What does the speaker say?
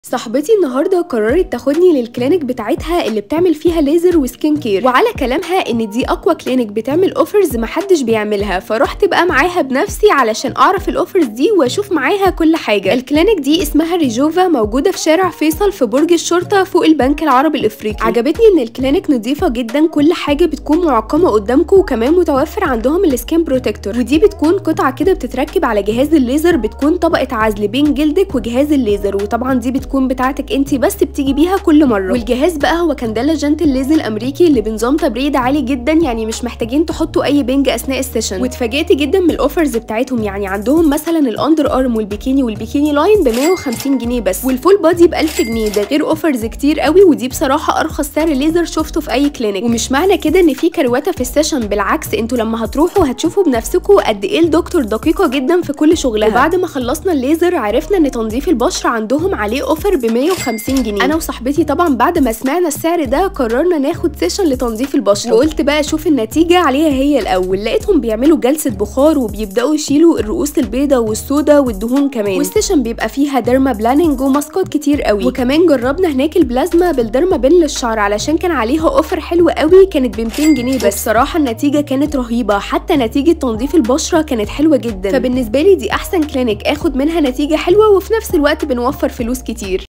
صاحبتي النهارده قررت تاخدني للكلينيك بتاعتها اللي بتعمل فيها ليزر وسكين كير وعلى كلامها ان دي اقوى كلينيك بتعمل اوفرز محدش بيعملها فرحت بقى معاها بنفسي علشان اعرف الاوفرز دي واشوف معاها كل حاجه الكلينيك دي اسمها ريجوفا موجوده في شارع فيصل في برج الشرطه فوق البنك العربي الافريقي عجبتني ان الكلينيك نظيفه جدا كل حاجه بتكون معقمه قدامكم وكمان متوفر عندهم السكين بروتكتور ودي بتكون قطعه كده بتتركب على جهاز الليزر بتكون طبقه عزل بين جلدك وجهاز الليزر وطبعا دي بتكون بتاعتك انت بس بتيجي بيها كل مره والجهاز بقى هو كانديلا جنت الليزر الامريكي اللي بنظام تبريد عالي جدا يعني مش محتاجين تحطوا اي بنج اثناء السيشن واتفاجئت جدا من الاوفرز بتاعتهم يعني عندهم مثلا الاندر ارم والبيكيني والبيكيني لاين ب 150 جنيه بس والفول بادي ب 1000 جنيه ده غير اوفرز كتير قوي ودي بصراحه ارخص سعر ليزر شفته في اي كلينيك ومش معنى كده ان في كروته في السيشن بالعكس انتوا لما هتروحوا هتشوفوا بنفسكم قد ايه الدكتور دقيقه جدا في كل شغلها وبعد ما خلصنا الليزر عرفنا ان تنظيف البشره عندهم عليه اوفر ب 150 جنيه انا وصاحبتي طبعا بعد ما سمعنا السعر ده قررنا ناخد سيشن لتنظيف البشره وقلت بقى اشوف النتيجه عليها هي الاول لقيتهم بيعملوا جلسه بخار وبيبداوا يشيلوا الرؤوس البيضاء والسوداء والدهون كمان والسيشن بيبقى فيها ديرما بلاننج وماسكات كتير قوي وكمان جربنا هناك البلازما بالديرما بين للشعر علشان كان عليها اوفر حلو قوي كانت ب 200 جنيه بس صراحه النتيجه كانت رهيبه حتى نتيجه تنظيف البشره كانت حلوه جدا فبالنسبه لي دي احسن كلينيك اخد منها نتيجه حلوه وفي نفس الوقت بنوفر فلوس كتير